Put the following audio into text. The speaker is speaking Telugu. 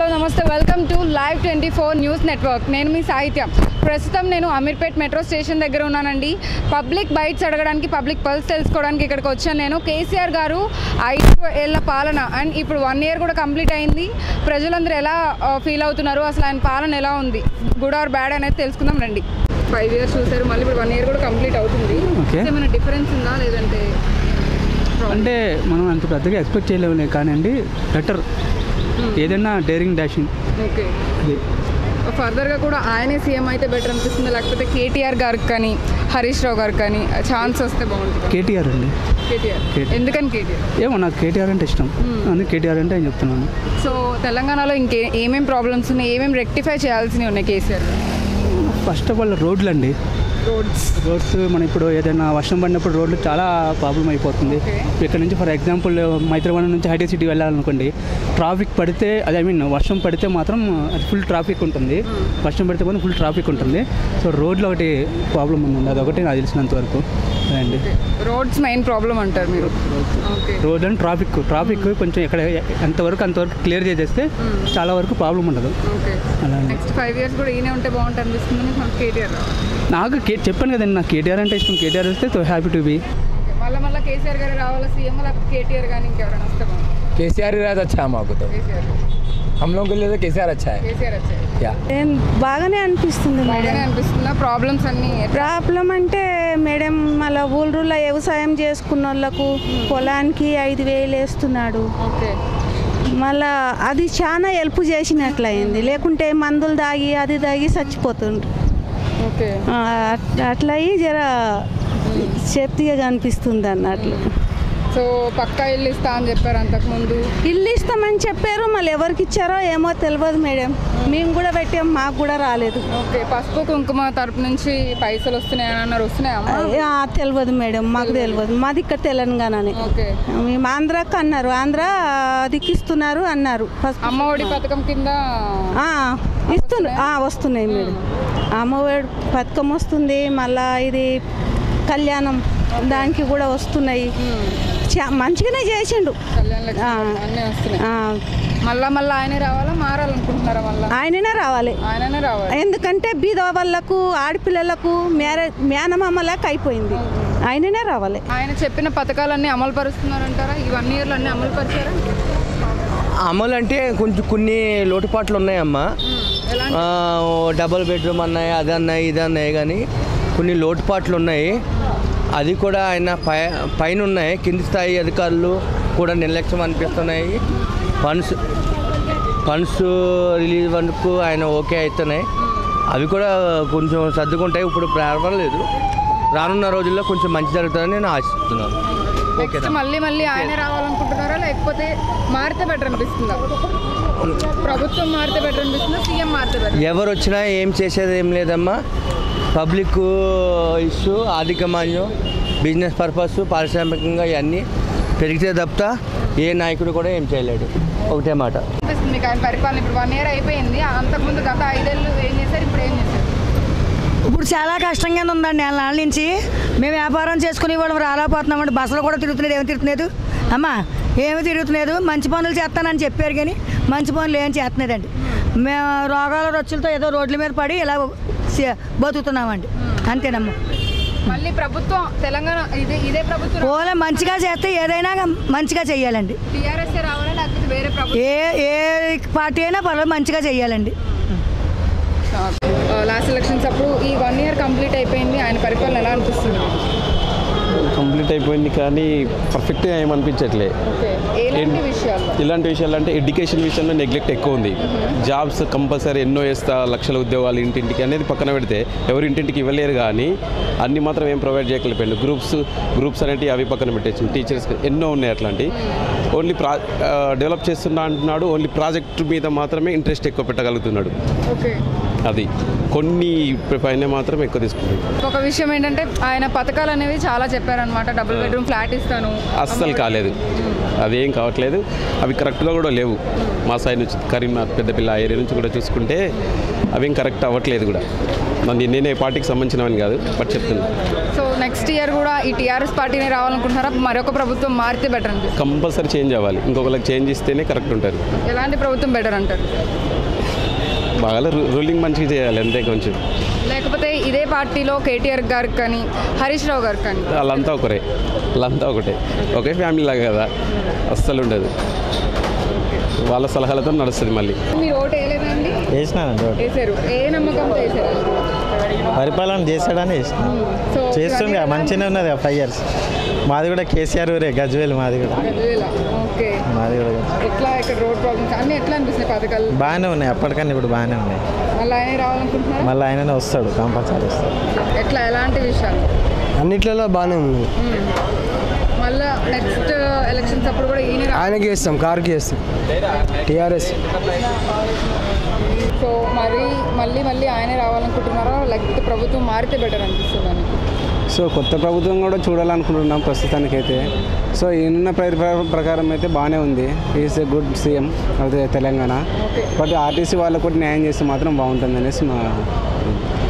నమస్తే welcome to live twenty four news network నేను మీ సాహిత్యం ప్రస్తుతం నేను అమీర్పేట్ మెట్రో స్టేషన్ దగ్గర ఉన్నానండి పబ్లిక్ బైట్స్ అడగడానికి పబ్లిక్ పల్స్ తెలుసుకోవడానికి ఇక్కడికి వచ్చాను నేను కేసీఆర్ గారు ఐదు ఏళ్ల పాలన అండ్ ఇప్పుడు వన్ ఇయర్ కూడా కంప్లీట్ అయింది ప్రజలందరూ ఎలా ఫీల్ అవుతున్నారు అసలు ఆయన పాలన ఎలా ఉంది గుడ్ ఆర్ బ్యాడ్ అనేది తెలుసుకుందాం రండి ఫైవ్ ఇయర్స్ చూసారు మళ్ళీ ఇప్పుడు వన్ ఇయర్ కూడా కంప్లీట్ అవుతుంది Okay. ఏమైనా డిఫరెన్స్ ఉందా లేదంటే అంటే మనం అంత పెద్దగా ఎక్స్పెక్ట్ చేయలేము కానండి బెటర్ ఏదైనా డేరింగ్ డాషింగ్ ఓకే అది ఫర్దర్గా కూడా ఆయనే సీఎం అయితే బెటర్ అనిపిస్తుంది లేకపోతే కేటీఆర్ గారికి కానీ హరీష్ రావు గారికి కానీ ఛాన్స్ వస్తే బాగుంటుంది కేటీఆర్ అండి కేటీఆర్ కేటీఆర్. ఎందుకని కేటీఆర్ ఏమో నాకు కేటీఆర్ అంటే ఇష్టం అందుకే కేటీఆర్ అంటే నేను చెప్తున్నాను సో తెలంగాణలో ఇంకే ఏమేం ప్రాబ్లమ్స్ ఉన్నాయి ఏమేమి రెక్టిఫై చేయాల్సినవి ఉన్నాయి కేసీఆర్ ఫస్ట్ ఆఫ్ ఆల్ రోడ్లు అండి రోడ్స్ రోడ్స్ మనం ఇప్పుడు ఏదైనా వర్షం పడినప్పుడు రోడ్లు చాలా ప్రాబ్లం అయిపోతుంది Okay. ఇక్కడ నుంచి ఫర్ ఎగ్జాంపుల్ మైత్రివనం నుంచి హైటే సిటీ వెళ్ళాలనుకోండి ట్రాఫిక్ పడితే అదే ఐ మీన్ వర్షం పడితే మాత్రం అది ఫుల్ ట్రాఫిక్ ఉంటుంది వర్షం పడితే మాత్రం ఫుల్ ట్రాఫిక్ ఉంటుంది సో రోడ్లో ఒకటి ప్రాబ్లం ఉందండి అదొకటి నాకు తెలిసినంత వరకు అండి రోడ్స్ మెయిన్ ప్రాబ్లం అంటారు మీరు okay road and traffic traffic కొంచెం ఎక్కడ ఎంతవరకు అంతవరకు క్లియర్ చేసేస్తే చాలా వరకు ప్రాబ్లం ఉండదు ఓకే అలా అండి. నెక్స్ట్ ఫైవ్ ఇయర్స్ కూడా ఈయనే ఉంటే బాగుంటుంది అనిపిస్తుంది మీకు మనకు కేటీఆర్ నాకు కే చెప్పాను కదండి నాకు కేటీఆర్ అంటే ఇష్టం కేటీఆర్ వస్తే సో హ్యాపీ టు బీ మళ్ళీ మళ్ళీ కేసీఆర్ గారు రావాలా సీఎం లేకపోతే కేటీఆర్ కానీ ఇంకెవరైనా వస్తే బాగుంటుంది केसीआर ही रहता अच्छा है हमको तो కేసీఆర్ हम लोग के लिए तो केसीआर अच्छा है కేసీఆర్ వచ్చారు या ఏం బాగానే అనిపిస్తుంది మేడం బాగానే అనిపిస్తుందా ప్రాబ్లమ్స్ అన్నీ ఎట్లా? ప్రాబ్లం అంటే మేడం మళ్ళీ ఊళ్ళో వ్యవసాయం చేసుకున్న వాళ్ళకు పొలానికి ఐదు వేలు వేస్తున్నాడు ఓకే మళ్ళా అది చాలా హెల్ప్ చేసినట్లయింది లేకుంటే మందులు తాగి అది తాగి చచ్చిపోతుండ్రు ఓకే ఆ, అట్- అట్లా అయ్యి జర సేఫ్టీగా అనిపిస్తుంది అన్నట్లు సో పక్కా ఇల్లు ఇస్తా అని చెప్పారు అంతకుముందు ఇల్లు ఇస్తామని చెప్పారు మళ్ళీ ఎవరికి ఇచ్చారో ఏమో తెలియదు మేడం మేము కూడా పెట్టాం మాకు కూడా రాలేదు ఓకే పసుపు కుంకుమ తరపు నుంచి పైసలు వస్తున్నాయి అని అన్నారు వస్తున్నాయమ్మా ఆ, తెలియదు మేడం మాకు తెలియదు మాది ఇక్కడ తెలంగాణనే ఓకే మేము ఆంధ్రాకి అన్నారు ఆంధ్ర దిక్కిస్తున్నారు అన్నారు ఫస్ట్ అమ్మ ఒడి పథకం కింద ఆ, ఇస్తున్నారు ఆ, వస్తున్నాయి మేడం అమ్మఒడి పథకం వస్తుంది మళ్ళా ఇది కళ్యాణం దానికి కూడా వస్తున్నాయి చా- మంచిగానే చేసిండు కళ్యాణ లక్ష్మి ఆ. అన్నీ వస్తున్నాయి ఆ, మళ్ళా మళ్ళీ ఆయనే రావాలా మారాలనుకుంటున్నారా మళ్ళా ఆయననే రావాలి ఆయననే రావాలి ఎందుకంటే బీద వాళ్ళకు ఆడపిల్లలకు మ్యారేజ్ మేనమామలకు అయిపోయింది ఆయననే రావాలి ఆయన చెప్పిన పథకాలన్నీ అమలు పరుస్తున్నారంటారా ఈ వన్ ఇయర్లో అన్నీ అమలు పరిచారా అమలు అంటే కొంచెం కొన్ని లోటుపాట్లు ఉన్నాయమ్మా ఎలాంటి ఆ, ఓ డబుల్ బెడ్రూమ్ అన్నాయి అది అన్నాయి ఇది అన్నాయి కానీ కొన్ని లోటుపాట్లు ఉన్నాయి అది కూడా ఆయన పై పైన ఉన్నాయి కింది స్థాయి అధికారులు కూడా నిర్లక్ష్యం అనిపిస్తున్నాయి ఫండ్స్ ఫండ్స్ రిలీజ్ వరకు ఆయన ఓకే అవుతున్నాయి అవి కూడా కొంచెం సర్దుకుంటాయి ఇప్పుడు పర్వాలేదు రానున్న రోజుల్లో కొంచెం మంచి జరుగుతుందని నేను ఆశిస్తున్నాను నెక్స్ట్ మళ్ళీ మళ్ళీ ఆయనే రావాలనుకుంటున్నారా లేకపోతే మారితే బెటర్ అనిపిస్తుందా ప్రభుత్వం మారితే బెటర్ అనిపిస్తుందా సీఎం మారితే బెటర్ ఎవరు వచ్చినా ఏం చేసేది ఏం లేదమ్మా పబ్లిక్ ఇష్యూ ఆర్థిక మాన్యం బిజినెస్ పర్పస్ పారిశ్రామికంగా ఇవన్నీ పెరిగితే తప్ప ఏ నాయకుడు కూడా ఏం చేయలేడు ఒకటే మాట అనిపిస్తుంది మీకు ఆయన పరిపాలన ఇప్పుడు వన్ ఇయర్ అయిపోయింది అంతకుముందు గత ఐదేళ్ళు ఏం చేశారు ఇప్పుడు ఏం చేశారు ఇప్పుడు చాలా కష్టంగా ఉందండి నెల నాళ్ళ నుంచి మేము వ్యాపారం చేసుకునే వాళ్ళం రాలేకపోతున్నామండి బస్సులు కూడా తిరుగుతులేదు ఏమి తిరుగుతులేదు అమ్మా ఏమి తిరుగుతులేదు మంచి పనులు చేస్తానని చెప్పారు కానీ మంచి పనులు ఏం చేస్తలేదండి మేము రోగాల రొచ్చులతో ఏదో రోడ్ల మీద పడి ఇలా చే- బతుకుతున్నామండి అంతేనమ్మా మళ్ళీ ప్రభుత్వం తెలంగాణ ఇదే ఇదే ప్రభుత్వం ఓలా మంచిగా చేస్తే ఏదైనా మంచిగా చెయ్యాలండి టీఆర్ఎస్ రావాలా లేకపోతే వేరే ప్రభుత్వం ఏ ఏ పార్టీ అయినా పర్వాలేదు మంచిగా చెయ్యాలండి లాస్ట్ ఎలక్షన్స్ అప్పుడు ఈ వన్ ఇయర్ కంప్లీట్ అయిపోయింది ఆయన పరిపాలన ఎలా అనిపిస్తుంది కంప్లీట్ అయిపోయింది కానీ పర్ఫెక్ట్గా ఏమనిపించట్లే ఓకే ఎలాంటి విషయాల్లో ఇలాంటి విషయాలు అంటే ఎడ్యుకేషన్ విషయంలో నెగ్లెక్ట్ ఎక్కువ ఉంది జాబ్స్ కంపల్సరీ ఎన్నో వేస్తా లక్షల ఉద్యోగాలు ఇంటింటికి అనేది పక్కన పెడితే ఎవరు ఇంటింటికి ఇవ్వలేరు కానీ అన్ని మాత్రం ఏం ప్రొవైడ్ చేయలేకపోయింది గ్రూప్స్ గ్రూప్స్ అనేవి అవి పక్కన పెట్టేసి టీచర్స్ ఎన్నో ఉన్నాయి అట్లాంటి ఓన్లీ ప్రా డెవలప్ చేస్తున్నా అంటున్నాడు ఓన్లీ ప్రాజెక్ట్ మీద మాత్రమే ఇంట్రెస్ట్ ఎక్కువ పెట్టగలుగుతున్నాడు ఓకే అది కొన్ని పైన మాత్రం ఎక్కువ తీసుకుంటుంది ఒక విషయం ఏంటంటే ఆయన పథకాలు అనేవి చాలా చెప్పారనమాట డబుల్ బెడ్రూమ్ ఫ్లాట్ ఇస్తాను అస్సలు కాలేదు అదేం కావట్లేదు అవి కరెక్ట్గా కూడా లేవు మా సైడ్ నుంచి కరీంనగర్ పెద్దపిల్ల ఏరియా నుంచి కూడా చూసుకుంటే అవేం కరెక్ట్ అవ్వట్లేదు కూడా నన్ను నేను ఏ పార్టీకి సంబంధించినవని కాదు బట్ చెప్తున్నాను సో నెక్స్ట్ ఇయర్ కూడా ఈ టీఆర్ఎస్ పార్టీనే రావాలనుకుంటున్నారా మరొక ప్రభుత్వం మారితే బెటర్ అనిపిస్తుంది కంపల్సరీ చేంజ్ అవ్వాలి ఇంకొకరికి చేంజ్ ఇస్తేనే కరెక్ట్ ఉంటారు ఎలాంటి ప్రభుత్వం బెటర్ అంటారు బాగా రూలింగ్ మంచిగా చేయాలి అంతే కొంచెం లేకపోతే ఇదే పార్టీలో కేటీఆర్ గారికి కానీ హరీష్ రావు గారికి కానీ వాళ్ళంతా ఒకరే వాళ్ళంతా ఒకటే ఒకే ఫ్యామిలీ లాగా కదా అస్సలు ఉండదు వాళ్ళ సలహాలతో నడుస్తుంది మళ్ళీ మీరు ఓటు వేయలేదా అండి వేసినానండి ఓటు. వేసారు ఏ నమ్మకంతో వేసారు పరిపాలన చేశాడని వేసిన సో చేస్తుండే మంచిగానే ఉన్నది ఫైవ్ ఇయర్స్ మాది కూడా కేసీఆర్ ఊరే గజ్వేల్ మాది కూడా ఓకే మాది కూడా ఎట్లా ఇక్కడ రోడ్ ప్రాబ్లమ్స్ అన్ని ఎట్లా అనిపిస్తున్నాయి పథకాలు బాగానే ఉన్నాయి అప్పటికన్నా ఇప్పుడు బాగానే ఉన్నాయి మళ్ళీ ఆయనే రావాలనుకుంటున్నారు మళ్ళీ ఆయననే వస్తాడు కంపల్సరీ వస్తాడు ఎట్లా ఎలాంటి విషయాలు అన్నిట్లలో బాగానే ఉంది మళ్ళీ నెక్స్ట్ ఎలక్షన్స్ అప్పుడు కూడా ఈయన రా- ఆయనకి వేస్తాం కార్కి వేస్తాం టీఆర్ఎస్ సో మరి మళ్ళీ మళ్ళీ ఆయనే రావాలనుకుంటున్నారా లేకపోతే ప్రభుత్వం మారితే బెటర్ అనిపిస్తుంది అని సో కొత్త ప్రభుత్వం కూడా చూడాలనుకుంటున్నాం ప్రస్తుతానికైతే సో ఈయన ప్ర- ప్రకారం అయితే బాగానే ఉంది ఈజ్ ఎ గుడ్ సీఎం అదే తెలంగాణ బట్ ఆర్టీసీ వాళ్ళకు కూడా న్యాయం చేస్తే మాత్రం బాగుంటుంది అనేసి మా